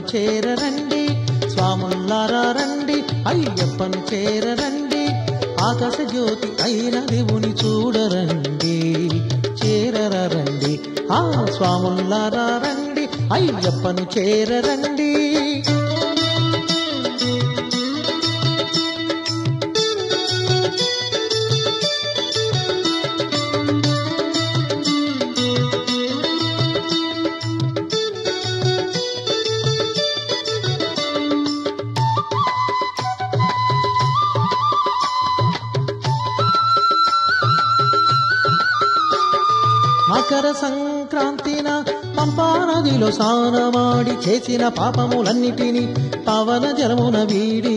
అయ్యప్పను చేరరండి స్వాముల్లారా రండి అయ్యప్పను చేరరండి ఆకాశ జ్యోతి అయిన దేవుని చూడరండి చేరరండి ఆ స్వాముల్లారా రండి అయ్యప్పను చేరరండి మకర సంక్రాంతిన పంపా నదిలో స్నానమాడి చేసిన పాపములన్నిటినీ పవన జలమున వీడి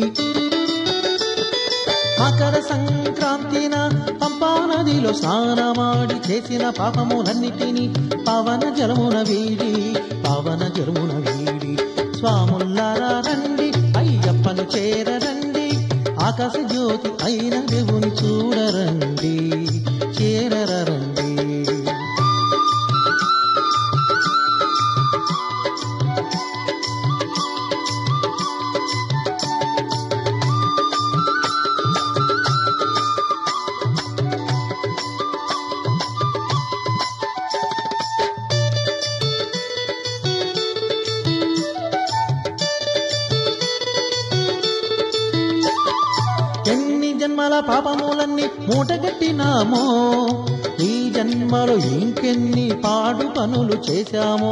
మకర సంక్రాంతిన పంపా నదిలో స్నానమాడి చేసిన పాపములన్నిటినీ పవన జలమున వీడి పవన జలమున వీడి స్వాముల్లారా రండి అయ్యప్పను చేరరండి ఆకాశ జ్యోతి అయిన దేవుని చూడరండి చేరరండి ఎన్ని జన్మల పాపములన్నీ మూటగట్టినామో ఈ జన్మలో ఇంకెన్ని పాడు పనులు చేశామో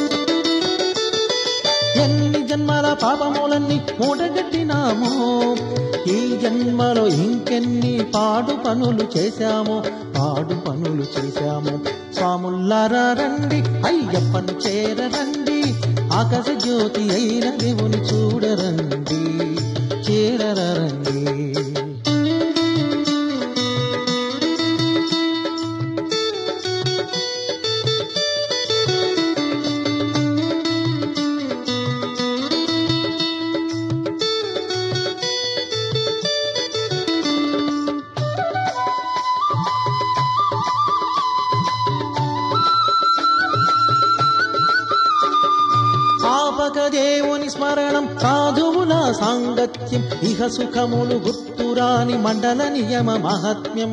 ఎన్ని జన్మల పాపములన్నీ మూటగట్టినామో ఈ జన్మలో ఇంకెన్ని పాడు పనులు చేశామో పాడు పనులు చేశాము స్వాముల్లారా రండి అయ్యప్పను చేరరండి ఆకాశ జ్యోతి అయిన దేవుని చూడరండి చేరరండి ఆపక దేవుని స్మరణం సాధువుల సాంగత్యం ఇహ సుఖములు గుర్తురాని మండల నియమ మహాత్మ్యం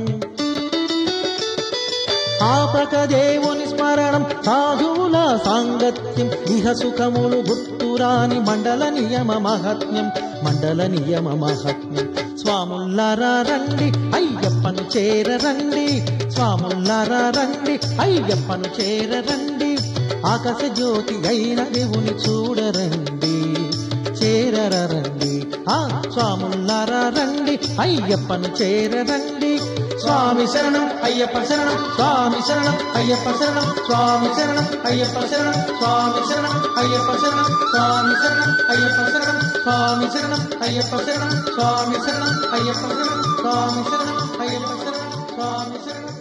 ఆపక దేవుని స్మరణం సాధువుల సాంగత్యం ఇహ సుఖములు గుర్తురాని మండల నియమ మహాత్మ్యం మండల నియమ మహాత్మ్యం స్వాముల్లారా రండి అయ్యప్పను చేరరండి స్వాముల్లారా రండి అయ్యప్పను చేరరండి ఆకాశ జ్యోతి అయిన దేవుని చూడరండి చేరరండి ఆ స్వాముల్లారా రండి అయ్యప్పను చేరరండి స్వామి శరణం అయ్యప్ప శరణం స్వామి శరణం అయ్యప్ప శరణం స్వామి శరణం అయ్యప్ప శరణం స్వామి శరణం అయ్యప్ప శరణం స్వామి శరణం అయ్యప్ప శరణం స్వామి శరణం అయ్యప్ప శరణం స్వామి శరణం అయ్యప్ప శరణం స్వామి శరణం అయ్యప్ప శరణం స్వామి శరణం